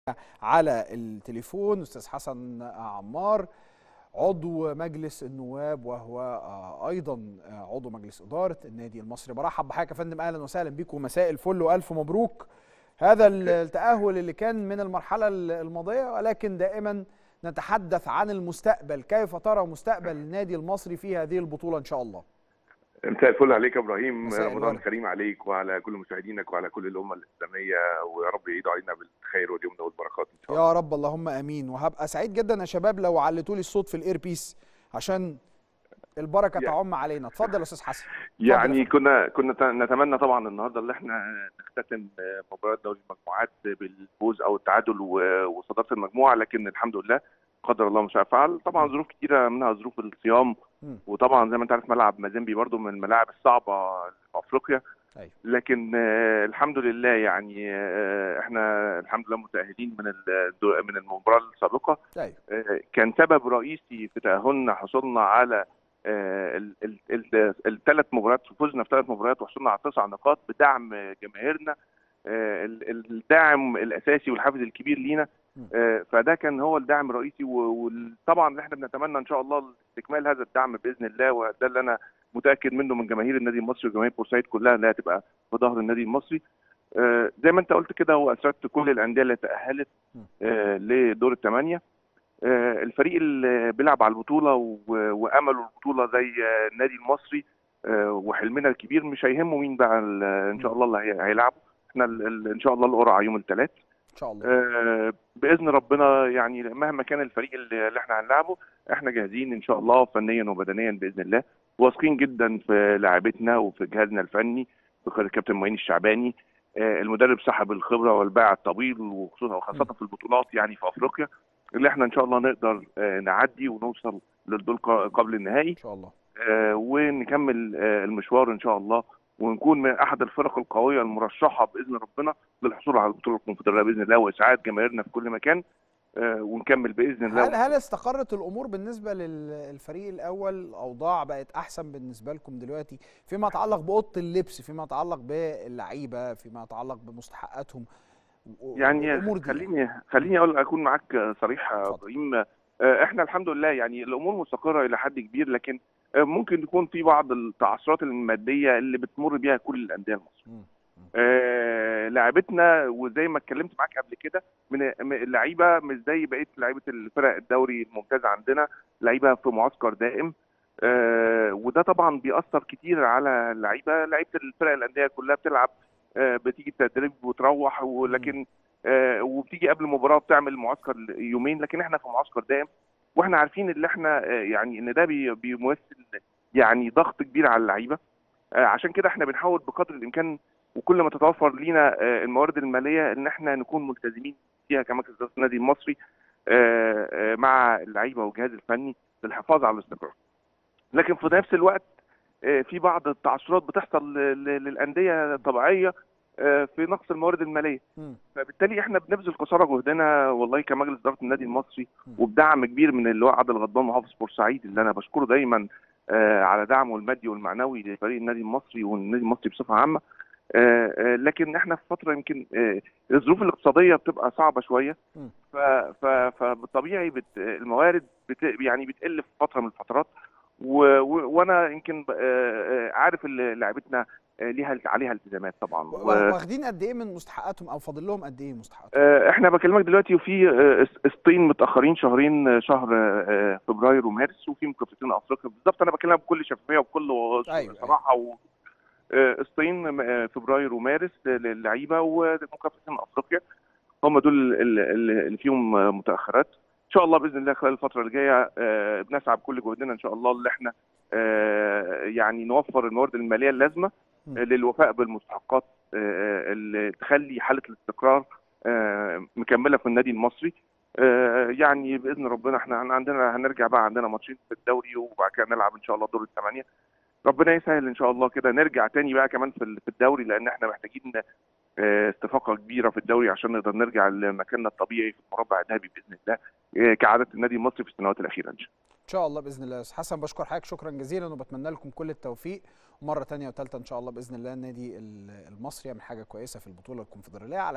على التليفون استاذ حسن عمار عضو مجلس النواب وهو آه، ايضا آه، عضو مجلس اداره النادي المصري برحب بحضرتك يا فندم اهلا وسهلا بيكم مساء الفل والف مبروك هذا التاهل اللي كان من المرحله الماضيه ولكن دائما نتحدث عن المستقبل كيف ترى مستقبل النادي المصري في هذه البطوله ان شاء الله مساء الفل عليك يا ابراهيم مساء رمضان الورد. كريم عليك وعلى كل مشاهدينك وعلى كل الامه الاسلاميه ويا رب يعيدوا علينا بالخير واليمن والبركات ان شاء الله يا رب اللهم امين وهبقى سعيد جدا يا شباب لو علتوا لي الصوت في الاير بيس عشان البركه يا- تعم علينا اتفضل يا استاذ حسن يعني اتفضل كنا كنا ت- نتمنى طبعا النهارده ان احنا نختتم مباراه دوري المجموعات بالفوز او التعادل و- وصداره المجموعه لكن الحمد لله قدر الله ما شاء فعل طبعا ظروف كتيره منها ظروف الصيام مم. وطبعا زي ما انت عارف ملعب مازيمبي برضو من الملاعب الصعبه في افريقيا أيوة. لكن آه، الحمد لله يعني آه، احنا الحمد لله متاهلين من ال- من المباراه السابقه ايوه آه، كان سبب رئيسي في تأهلنا حصولنا على الثلاث مباريات فوزنا في ثلاث مباريات وحصلنا على تسع نقاط بدعم جماهيرنا آه، ال- ال- الداعم الاساسي والحافز الكبير لينا مم. آه، فده كان هو الدعم الرئيسي و- وطبعا اللي احنا بنتمنى ان شاء الله استكمال هذا الدعم باذن الله وده اللي انا متاكد منه من جماهير النادي المصري وجماهير بورسعيد كلها انها تبقى في ظهر النادي المصري آه، زي ما انت قلت كده هو اسعدت كل الانديه اللي تاهلت مم. آه، لدور الثمانيه آه، الفريق اللي بيلعب على البطوله و- وامله البطوله زي آه، النادي المصري آه، وحلمنا الكبير مش هيهمه مين بقى ال- ان شاء الله اللي هي- هيلعبوا احنا ال- ال- ان شاء الله القرعه يوم الثلاث ان شاء الله آه، باذن ربنا يعني مهما كان الفريق اللي اللي احنا هنلعبه احنا جاهزين ان شاء الله فنيا وبدنيا باذن الله واثقين جدا في لاعبتنا وفي جهازنا الفني في قيادة الكابتن معين الشعباني آه، المدرب صاحب الخبره والباع الطويل وخصوصا وخاصه في البطولات يعني في افريقيا اللي احنا ان شاء الله نقدر آه، نعدي ونوصل للدور ق- قبل النهائي ان شاء الله آه، ونكمل آه، المشوار ان شاء الله ونكون من احد الفرق القويه المرشحه باذن ربنا للحصول على البطوله الكونفدراليه باذن الله واسعاد جماهيرنا في كل مكان آه، ونكمل باذن الله هل هل استقرت الامور بالنسبه للفريق الاول الاوضاع بقت احسن بالنسبه لكم دلوقتي فيما يتعلق باوضه اللبس فيما يتعلق باللعيبه فيما يتعلق بمستحقاتهم و- يعني والأمور دي خليني خليني اقول اكون معاك صريح يا اتفضل. ابراهيم آه، احنا الحمد لله يعني الامور مستقره الى حد كبير لكن آه، ممكن يكون في بعض التعثرات الماديه اللي بتمر بيها كل الانديه المصريه مم. آه، لعبتنا وزي ما اتكلمت معاك قبل كده من من اللعيبه مش زي بقيه لعيبه الفرق الدوري الممتاز عندنا لعيبه في معسكر دائم آه، وده طبعا بيأثر كتير على اللعيبه لعيبه الفرق الانديه كلها بتلعب آه، بتيجي تدريب وتروح ولكن آه، وبتيجي قبل المباراه بتعمل معسكر يومين لكن احنا في معسكر دائم واحنا عارفين اللي احنا آه، يعني ان ده بي- بيمثل يعني ضغط كبير على اللعيبه آه، عشان كده احنا بنحاول بقدر الامكان وكل ما تتوفر لينا آه، الموارد الماليه ان احنا نكون ملتزمين فيها كمركز اداره النادي المصري آه، آه، مع اللعيبه والجهاز الفني للحفاظ على الاستقرار. لكن في نفس الوقت آه، في بعض التعثرات بتحصل ل- ل- للانديه طبيعيه آه، في نقص الموارد الماليه. مم. فبالتالي احنا بنبذل قصارى جهدنا والله كمجلس اداره النادي المصري مم. وبدعم كبير من اللي هو عادل غضبان محافظ بورسعيد اللي انا بشكره دايما آه، على دعمه المادي والمعنوي لفريق النادي المصري والنادي المصري بصفه عامه آه، آه، لكن احنا في فتره يمكن آه، الظروف الاقتصاديه بتبقى صعبه شويه مم. ف- ف- فبالطبيعي بت الموارد بت يعني بتقل في فتره من الفترات و- و- وانا يمكن ب- آه، آه، عارف اللي لعبتنا آه، ليها عليها التزامات طبعا و- و- واخدين قد ايه من مستحقاتهم او فاضل لهم قد ايه مستحقاتهم آه، احنا بكلمك دلوقتي وفي آه، اس- قسطين متاخرين شهرين آه، شهر آه، فبراير ومارس وفي مكافاتين افريقيا بالظبط انا بكلمك بكل شفافيه وبكل أيوة، صراحه و آه، قسطين آه، فبراير ومارس آه، للعيبه ومكافاتين افريقيا هم دول ال- ال- اللي فيهم آه، متاخرات ان شاء الله باذن الله خلال الفتره الجايه آه، بنسعى بكل جهدنا ان شاء الله اللي احنا آه، يعني نوفر الموارد الماليه اللازمه م. آه، للوفاء بالمستحقات آه، اللي تخلي حاله الاستقرار آه، مكمله في النادي المصري آه، يعني باذن ربنا احنا احنا عندنا هنرجع بقى عندنا ماتشين في الدوري وبعد كده نلعب ان شاء الله دور الثمانيه ربنا يسهل ان شاء الله كده نرجع تاني بقى كمان في ال- في الدوري لان احنا محتاجين آه، استفاقه كبيره في الدوري عشان نقدر نرجع لمكاننا الطبيعي في المربع الذهبي باذن الله آه، كعاده النادي المصري في السنوات الاخيره ان شاء الله ان شاء الله باذن الله يا استاذ حسن بشكر حضرتك شكرا جزيلا وبتمنى لكم كل التوفيق ومره تانية وثالثه ان شاء الله باذن الله النادي المصري يعمل حاجه كويسه في البطوله الكونفدراليه على